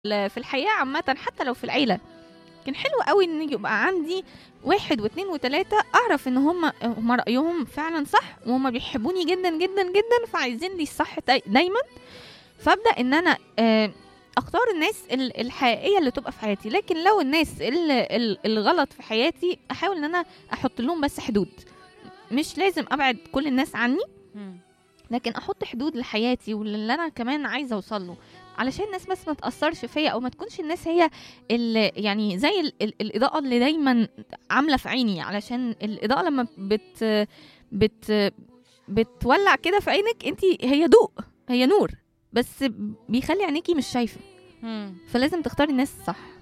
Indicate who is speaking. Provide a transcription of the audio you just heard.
Speaker 1: ال- في الحياه عامه حتى لو في العيله كان حلو قوي ان يبقى عندي واحد واثنين وثلاثة اعرف ان هم هم رايهم فعلا صح وهم بيحبوني جدا جدا جدا فعايزين لي الصح داي- دايما فابدا ان انا آه، اختار الناس ال- الحقيقيه اللي تبقى في حياتي لكن لو الناس ال- ال- الغلط في حياتي احاول ان انا احط لهم بس حدود مش لازم ابعد كل الناس عني لكن احط حدود لحياتي واللي انا كمان عايزه اوصل له علشان الناس بس ما تاثرش فيا او ما تكونش الناس هي اللي يعني زي ال ال الاضاءه اللي دايما عامله في عيني علشان الاضاءه لما بت بت بتولع كده في عينك انت هي ضوء هي نور بس بيخلي عينيكي مش شايفه
Speaker 2: مم.
Speaker 1: فلازم تختاري الناس صح